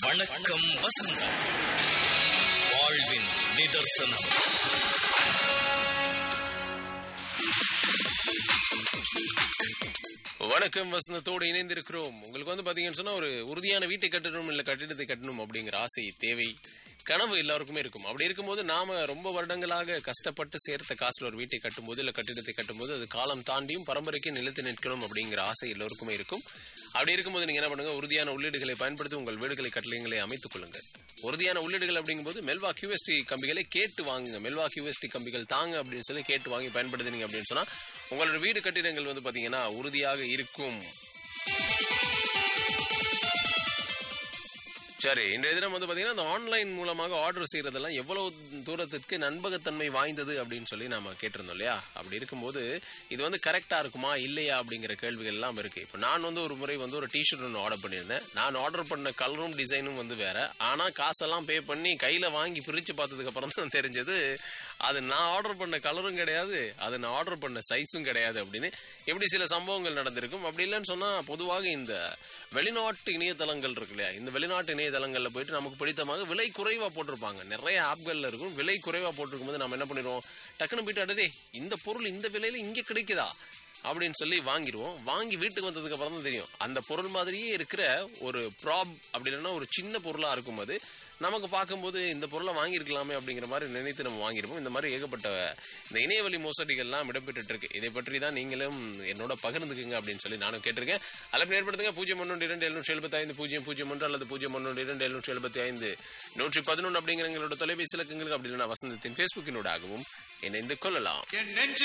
வணக்கம் வசந்தம் வாழ்வின் நிதர்சனம் வணக்கம் வசந்தத்தோடு இணைந்திருக்கிறோம் உங்களுக்கு வந்து பாத்தீங்கன்னு சொன்னா ஒரு உறுதியான வீட்டை கட்டணும் இல்ல கட்டிடத்தை கட்டணும் அப்படிங்கிற ஆசை தேவை கனவு எல்லாருக்குமே இருக்கும் அப்படி இருக்கும்போது நாம ரொம்ப வருடங்களாக கஷ்டப்பட்டு சேர்த்த காசுல ஒரு வீட்டை கட்டும்போது இல்ல கட்டிடத்தை கட்டும்போது அது காலம் தாண்டியும் பரம்பரைக்கு நிலைத்து நிற்கணும் அப்படிங்கிற ஆசை எல்லோருக்குமே இருக்கும் அப்படி இருக்கும்போது நீங்க என்ன பண்ணுங்க உறுதியான உள்ளீடுகளை பயன்படுத்தி உங்கள் வீடுகளை கட்டளைங்களை அமைத்துக் கொள்ளுங்கள் உறுதியான உள்ளீடுகள் அப்படிங்கும்போது மெல்வா கியூஎஸ்டி கம்பிகளை கேட்டு வாங்குங்க மெல்வா கியூஎஸ்டி கம்பிகள் தாங்க அப்படின்னு சொல்லி கேட்டு வாங்கி பயன்படுத்தினீங்க அப்படின்னு சொன்னா உங்களோட வீடு கட்டிடங்கள் வந்து பாத்தீங்கன்னா உறுதியாக இருக்கும் சரி இன்றைய தினம் வந்து பாத்தீங்கன்னா இந்த ஆன்லைன் மூலமாக ஆர்டர் செய்யறதெல்லாம் எவ்வளவு தூரத்திற்கு நண்பகத்தன்மை வாய்ந்தது அப்படின்னு சொல்லி நாம கேட்டிருந்தோம் இல்லையா அப்படி இருக்கும்போது இது வந்து கரெக்டா இருக்குமா இல்லையா அப்படிங்கிற கேள்விகள் எல்லாம் இருக்கு இப்போ நான் வந்து ஒரு முறை வந்து ஒரு டிஷர்ட் ஒன்று ஆர்டர் பண்ணியிருந்தேன் நான் ஆர்டர் பண்ண கலரும் டிசைனும் வந்து வேற ஆனா காசெல்லாம் பே பண்ணி கையில வாங்கி பிரிச்சு பார்த்ததுக்கு அப்புறம் தான் தெரிஞ்சது அது நான் ஆர்டர் பண்ண கலரும் கிடையாது அது நான் ஆர்டர் பண்ண சைஸும் கிடையாது அப்படின்னு இப்படி சில சம்பவங்கள் நடந்திருக்கும் அப்படி இல்லைன்னு சொன்னா பொதுவாக இந்த வெளிநாட்டு இணையதளங்கள் இருக்கு இல்லையா இந்த வெளிநாட்டு இணையதளங்கள்ல போயிட்டு நமக்கு பிடித்தமாக விலை குறைவா போட்டிருப்பாங்க நிறைய ஆப்கள்ல இருக்கும் விலை குறைவா போட்டிருக்கும் போது நம்ம என்ன பண்ணிடுவோம் டக்குன்னு போயிட்டு அடடே இந்த பொருள் இந்த விலையில இங்க கிடைக்குதா அப்படின்னு சொல்லி வாங்கிடுவோம் வாங்கி வீட்டுக்கு வந்ததுக்கு அப்புறம் தான் தெரியும் அந்த பொருள் மாதிரியே இருக்கிற ஒரு ப்ராப் அப்படி இல்லைன்னா ஒரு சின்ன பொருளா இருக்கும்போது நமக்கு பார்க்கும்போது இந்த பொருளை வாங்கியிருக்கலாமே அப்படிங்கிற மாதிரி நினைத்து நம்ம வாங்கியிருப்போம் இந்த மாதிரி ஏகப்பட்ட இந்த இணையவழி மோசடிகள்லாம் இடம்பெற்று இருக்கு இதை பற்றி தான் நீங்களும் என்னோட பகிர்ந்துக்குங்க அப்படின்னு சொல்லி நானும் கேட்டிருக்கேன் அழைப்பு ஏற்படுத்துங்க பூஜ்ஜியம் ஒன்று இரண்டு எழுநூற்றி எழுபத்தி ஐந்து பூஜ்ஜியம் பூஜ்ஜியம் ஒன்று அல்லது பூஜ்ஜியம் ஒன்று இரண்டு எழுநூற்றி எழுபத்தி ஐந்து நூற்றி பதினொன்று அப்படிங்கிற எங்களோட தொலைபேசி இலக்கங்களுக்கு அப்படி இல்லைன்னா வசந்தத்தின் ஃபேஸ்புக்கினூடாகவும் இணைந்து கொள்ளலாம் என் நெஞ்சு